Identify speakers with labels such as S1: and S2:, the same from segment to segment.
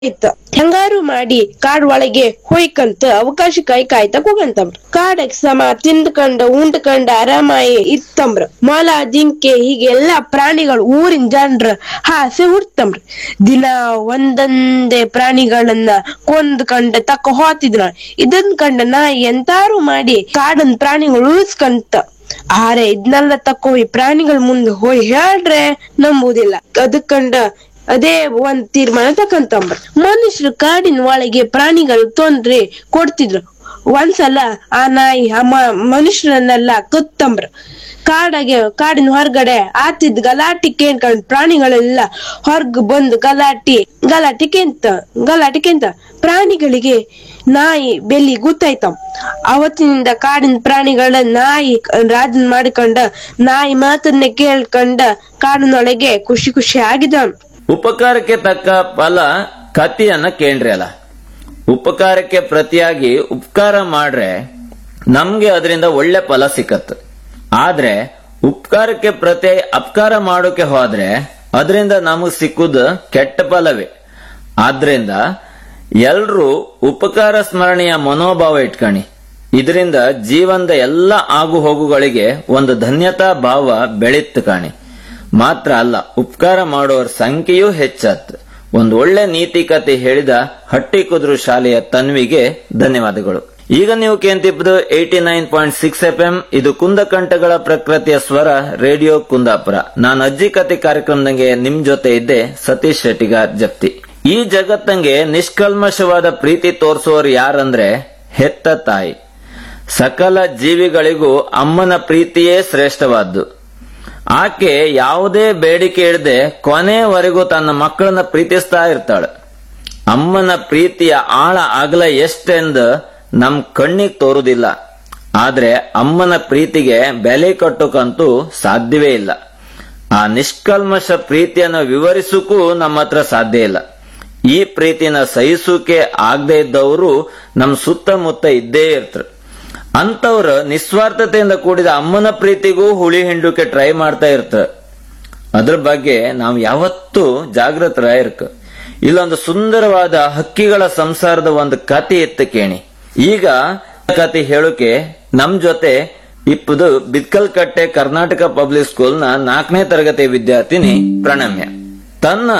S1: ಇತ್ತ ಹೆಂಗಾರು ಮಾಡಿ ಕಾಡ್ ಒಳಗೆ ಹೋಯ್ಕಂತ ಅವಕಾಶ ಕೈ ಕಾಯ್ತಾ ಕೂಗಂತಂಬ್ರ ಕಾಡಕ್ ಸಮ ತಿಂದ್ಕಂಡ ಉಂಡ್ಕಂಡ ಆರಾಮಾಯಿ ಇತ್ತಂಬ್ರ ಮೊಲ ಜಿಂಕೆ ಹೀಗೆಲ್ಲಾ ಪ್ರಾಣಿಗಳು ಊರಿನ ಜನರ ಹಾಸೆ ಹುಡ್ತಂಬ್ರ ದಿನ ಒಂದೊಂದೇ ಪ್ರಾಣಿಗಳನ್ನ ಕೊಂದ್ಕಂಡ ತಕ್ಕ ಹೋತಿದ್ರ ಇದನ್ ಕಂಡ ನಾಯಿ ಎಂತಾರು ಮಾಡಿ ಕಾಡನ್ ಪ್ರಾಣಿಗಳು ಉಳಿಸ್ಕಂತ ಆರೆ ಇದ್ನೆಲ್ಲ ತಕ್ಕೋಯ್ ಪ್ರಾಣಿಗಳ ಮುಂದೆ ಹೋಯ್ ಹೇಳ್ರೆ ನಂಬುದಿಲ್ಲ ಅದಕ್ಕಂಡ ಅದೇ ಒಂದ್ ತೀರ್ಮಾನ ತಕಂತಂಬ್ರ ಮನುಷ್ಯರು ಕಾಡಿನ ಒಳಗೆ ಪ್ರಾಣಿಗಳು ತೊಂದ್ರೆ ಕೊಡ್ತಿದ್ರು ಒಂದ್ಸಲ ಆ ನಾಯಿ ಆ ಮ- ಮನುಷ್ಯರನ್ನೆಲ್ಲ ಕತ್ತಂಬ್ರ ಕಾಡಾಗೆ ಕಾಡಿನ ಹೊರಗಡೆ ಆತಿದ್ ಗಲಾಟಿ ಕೇಳ್ಕೊಂಡ್ ಪ್ರಾಣಿಗಳೆಲ್ಲ ಹೊರ್ಗ್ ಬಂದು ಗಲಾಟಿ ಗಲಾಟಿ ಕೆಂತ ಗಲಾಟಿ ಕೆಂತ ಪ್ರಾಣಿಗಳಿಗೆ ನಾಯಿ ಬೆಲಿ ಗೊತ್ತಾಯ್ತಮ್ ಅವತ್ತಿನಿಂದ ಕಾಡಿನ ಪ್ರಾಣಿಗಳ ನಾಯಿ ರಾಜನ್ ಮಾಡಿಕೊಂಡ ನಾಯಿ ಮಾತನ್ನೇ ಕೇಳ್ಕೊಂಡ ಕಾಡಿನೊಳಗೆ ಖುಷಿ ಖುಷಿ ಆಗಿದವನು
S2: ಉಪಕಾರಕ್ಕೆ ತಕ್ಕ ಫಲ ಕತಿಯನ್ನ ಕೇಳ್ರಿ ಅಲ್ಲ ಉಪಕಾರಕ್ಕೆ ಪ್ರತಿಯಾಗಿ ಉಪಕಾರ ಮಾಡ್ರೆ ನಮ್ಗೆ ಅದರಿಂದ ಒಳ್ಳೆ ಫಲ ಸಿಕ್ಕತ್ ಆದ್ರೆ ಉಪಕಾರಕ್ಕೆ ಪ್ರತಿ ಅಪಕಾರ ಮಾಡೋಕೆ ಹೋದ್ರೆ ಅದರಿಂದ ನಮಗ್ ಸಿಕ್ಕುದು ಕೆಟ್ಟ ಫಲವೇ ಆದ್ರಿಂದ ಎಲ್ರೂ ಉಪಕಾರ ಸ್ಮರಣೆಯ ಮನೋಭಾವ ಇಟ್ಕಣಿ ಇದರಿಂದ ಜೀವನದ ಎಲ್ಲ ಆಗು ಹೋಗುಗಳಿಗೆ ಒಂದು ಧನ್ಯತಾ ಭಾವ ಬೆಳಿತ್ತು ಕಾಣಿ ಮಾತ್ರ ಅಲ್ಲ ಉಪಕಾರ ಮಾಡೋರ ಸಂಖ್ಯೆಯೂ ಹೆಚ್ಚಾತ್ ಒಂದು ಒಳ್ಳೆ ನೀತಿ ಕತೆ ಹೇಳಿದ ಹಟ್ಟಿ ಕುದುರು ಶಾಲೆಯ ತನ್ವಿಗೆ ಧನ್ಯವಾದಗಳು ಈಗ ನೀವು ಕೇಂತಿಪ್ಪದು eighty nine point six F M ಇದು ಕುಂದಕಂಠಗಳ ಪ್ರಕೃತಿಯ ಸ್ವರ ರೇಡಿಯೋ ಕುಂದಾಪುರ ನಾನು ಅಜ್ಜಿ ಕತೆ ಕಾರ್ಯಕ್ರಮದಂಗೆ ನಿಮ್ ಜೊತೆ ಇದ್ದೆ ಸತೀಶ್ ಶೆಟ್ಟಿಗಾರ್ ಜಪ್ತಿ ಈ ಜಗತ್ತಂಗೆ ನಿಷ್ಕಲ್ಮಶವಾದ ಪ್ರೀತಿ ತೋರಿಸುವವರು ಯಾರಂದ್ರೆ ಹೆತ್ತ ತಾಯಿ ಸಕಲ ಜೀವಿಗಳಿಗೂ ಅಮ್ಮನ ಪ್ರೀತಿಯೇ ಶ್ರೇಷ್ಠವಾದ್ದು ಆಕೆ ಯಾವುದೇ ಬೇಡಿಕೆ ಇಡದೆ ಕೊನೆವರೆಗೂ ತನ್ನ ಮಕ್ಕಳನ್ನ ಪ್ರೀತಿಸ್ತಾ ಇರ್ತಾಳೆ ಅಮ್ಮನ ಪ್ರೀತಿಯ ಆಳ ಅಗಲ ಎಷ್ಟೆಂದು ನಮ್ ಕಣ್ಣಿಗೆ ತೋರುದಿಲ್ಲ ಆದ್ರೆ ಅಮ್ಮನ ಪ್ರೀತಿಗೆ ಬೆಲೆ ಕಟ್ಟೋಕಂತೂ ಸಾಧ್ಯವೇ ಇಲ್ಲ ಆ ನಿಷ್ಕಲ್ಮಶ ಪ್ರೀತಿಯನ್ನು ವಿವರಿಸಕ್ಕೂ ನಮ್ಮ ಹತ್ರ ಸಾಧ್ಯ ಇಲ್ಲ ಈ ಪ್ರೀತಿನ ಸಹಿಸೋಕೆ ಆಗದೆ ಇದ್ದವರು ನಮ್ ಸುತ್ತಮುತ್ತ ಇದ್ದೇ ಇರ್ತಾರೆ ಅಂತವ್ರು ನಿಸ್ವಾರ್ಥತೆಯಿಂದ ಕೂಡಿದ ಅಮ್ಮನ ಪ್ರೀತಿಗೂ ಹುಳಿ ಹಿಂಡುಕೆ ಟ್ರೈ ಮಾಡ್ತಾ ಇರ್ತಾರೆ ಅದ್ರ ಬಗ್ಗೆ ನಾವು ಯಾವತ್ತೂ ಜಾಗೃತರಾಗಿರ್ಕ ಇಲ್ಲೊಂದು ಸುಂದರವಾದ ಹಕ್ಕಿಗಳ ಸಂಸಾರದ ಒಂದು ಕತೆ ಎತ್ತು ಕೇಣಿ ಈಗ ಕತೆ ಹೇಳೋಕೆ ನಮ್ ಜೊತೆ ಇಪ್ಪದು ಬಿತ್ಕಲ್ಕಟ್ಟೆ ಕರ್ನಾಟಕ ಪಬ್ಲಿಕ್ ಸ್ಕೂಲ್ನ ನಾಲ್ಕನೇ ತರಗತಿ ವಿದ್ಯಾರ್ಥಿನಿ ಪ್ರಣಮ್ಯ ತನ್ನ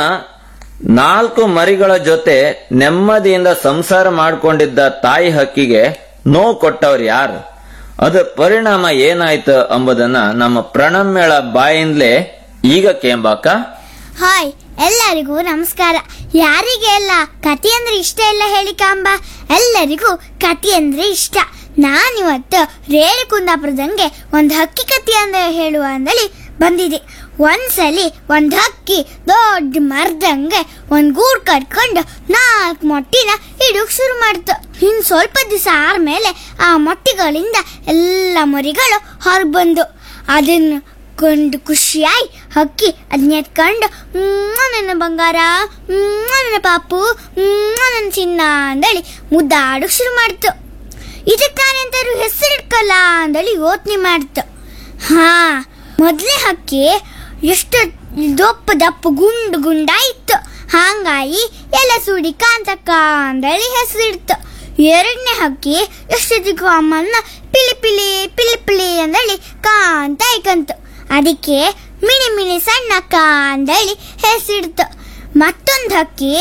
S2: ನಾಲ್ಕು ಮರಿಗಳ ಜೊತೆ ನೆಮ್ಮದಿಯಿಂದ ಸಂಸಾರ ಮಾಡಿಕೊಂಡಿದ್ದ ತಾಯಿ ಹಕ್ಕಿಗೆ ನೋವು ಕೊಟ್ಟವ್ರು ಯಾರು ಅದರ ಪರಿಣಾಮ ಏನಾಯ್ತು ಎಂಬುದನ್ನ ನಮ್ಮ ಪ್ರಣಮ್ಯಳ ಬಾಯಿಂದಲೇ ಈಗ ಕೇಂಬಾಕ
S3: ಹಾಯ್ ಎಲ್ಲರಿಗೂ ನಮಸ್ಕಾರ ಯಾರಿಗೆಲ್ಲ ಕತೆ ಅಂದ್ರೆ ಇಷ್ಟ ಇಲ್ಲ ಹೇಳಿ ಕಾಂಬ ಎಲ್ಲರಿಗೂ ಕತೆ ಅಂದ್ರೆ ಇಷ್ಟ ನಾನಿವತ್ತು ರೇಣು ಕುಂದಾಪುರದಂಗೆ ಒಂದು ಹಕ್ಕಿ ಕತೆ ಅಂದ್ರೆ ಹೇಳುವ ಅಂದಳಿ ಬಂದಿದೆ ಒಂದ್ಸಲಿ ಒಂದ್ ಹಕ್ಕಿ ದೊಡ್ಡ ಮರದಂಗೆ ಒಂದ್ ಗೂಡ್ ಕಟ್ಕೊಂಡು ನಾಲ್ಕು ಮೊಟ್ಟಿನ ಇಡೋಕ್ ಶುರು ಮಾಡ್ತು ಇನ್ ಸ್ವಲ್ಪ ದಿವಸ ಆದ್ಮೇಲೆ ಆ ಮೊಟ್ಟಿಗಳಿಂದ ಎಲ್ಲ ಮರಿಗಳು ಹೊರಗೆ ಬಂದು ಅದನ್ನು ಕೊಂಡು ಖುಷಿಯಾಗಿ ಹಕ್ಕಿ ಅದನ್ನ ಎತ್ಕೊಂಡು "ಮ್ಮ್, ನನ್ನ ಬಂಗಾರ ಮ್ಮ್, ನನ್ನ ಪಾಪು ಮ್ಮ್, ನನ್ನ ಚಿನ್ನ ಅಂದಳಿ ಮುದ್ದಾಡೋಕ್ ಶುರು ಮಾಡ್ತು ಇದಕ್ಕೆ ನಾನೆಂತಾರು ಹೆಸರಿಡ್ಕಲ್ಲ ಅಂದಳಿ ಯೋಚನೆ ಮಾಡ್ತು ಹಾ ಮೊದಲೇ ಹಕ್ಕಿ ಎಷ್ಟು ದೊಪ್ಪ ದಪ್ಪ ಗುಂಡು ಗುಂಡ ಇತ್ತು ಹಾಂಗಾಗಿ ಎಲ್ಲ ಸುಡಿ ಕಾಂತಕ್ಕ ಅಂದಳಿ ಹೆಸರಿಡ್ತು ಎರಡನೇ ಹಕ್ಕಿ ಎಷ್ಟೊತ್ತಿಗೂ ಅಮ್ಮನ್ನ ಪಿಲಿ ಪಿಲಿ ಪಿಲಿ ಪಿಲಿ ಅಂದಳಿ ಕಾಂತ ಐಕಂತು ಅದಕ್ಕೆ ಮಿನಿ ಮಿನಿ ಸಣ್ಣಕ್ಕ ಅಂದಳಿ ಹೆಸರಿಡ್ತು ಮತ್ತೊಂದು ಹಕ್ಕಿ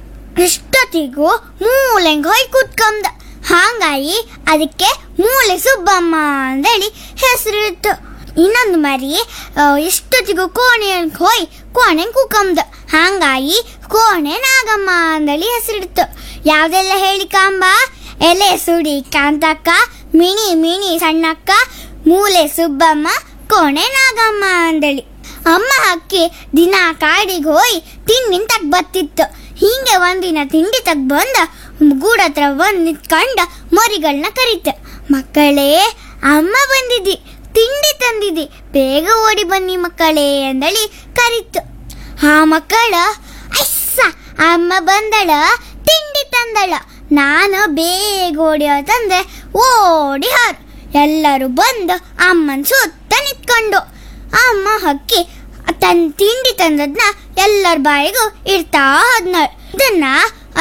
S3: ಎಷ್ಟೊತ್ತಿಗೂ ಮೂಲೆಂಗ್ ಹೋಯ್ ಕೂತ್ಕೊಂಡ ಹಾಂಗಾಗಿ ಅದಕ್ಕೆ ಮೂಲೆ ಸುಬ್ಬಮ್ಮ ಅಂದೇಳಿ ಹೆಸರಿತ್ತು ಇನ್ನೊಂದು ಮರಿ ಆ, ಎಷ್ಟೊತ್ತಿಗೂ ಕೋಣೆ ಹೋಯ್ ಕೋಣೆ ಕೂಕಂದ ಹಾಂಗಾಗಿ ಕೋಣೆ ನಾಗಮ್ಮ ಅಂದಳಿ ಹೆಸರಿಡ್ತು ಯಾವ್ದೆಲ್ಲ ಹೇಳಿ ಕಾಂಬ ಎಲೆ ಸುಡಿ ಕಾಂತಕ್ಕ ಮಿನಿ ಮಿನಿ ಸಣ್ಣಕ್ಕ ಮೂಲೆ ಸುಬ್ಬಮ್ಮ ಕೋಣೆ ನಾಗಮ್ಮ ಅಂದಳಿ ಅಮ್ಮ ಹಕ್ಕಿ ದಿನ ಕಾಡಿಗೆ ಹೋಗಿ ತಿಂಡಿ ತಗ್ ಬತ್ತಿತ್ತು ಹಿಂಗೆ ಒಂದಿನ ತಿಂಡಿ ತಗ್ ಬಂದ ಗೂಡ ಹತ್ರ ಬಂದ್ ನಿಂತ್ಕೊಂಡ ಮರಿಗಳನ್ನ ಕರೀತ ಮಕ್ಕಳೇ ಅಮ್ಮ ಬಂದಿದ್ದಿ ತಿಂಡಿ ತಂದಿದ್ದಿ ಬೇಗ ಓಡಿ ಬನ್ನಿ ಮಕ್ಕಳೇ ಅಂದಳಿ ಕರೀತು ಆ ಮಕ್ಕಳ ಅಯ್ಸ ಅಮ್ಮ ಬಂದಳ ತಿಂಡಿ ತಂದಳ ನಾನು ಬೇಗ ಓಡಿ ತಂದೆ ಓಡಿ ಹಾರು ಎಲ್ಲರೂ ಬಂದು ಅಮ್ಮನ ಸುತ್ತ ನಿಂತ್ಕೊಂಡು ಅಮ್ಮ ಹಕ್ಕಿ ತನ್ ತಿಂಡಿ ತಂದದ್ನ ಎಲ್ಲರ ಬಾಯಿಗೂ ಇಡ್ತಾ ಹೋದ್ನಳ್ ಇದನ್ನ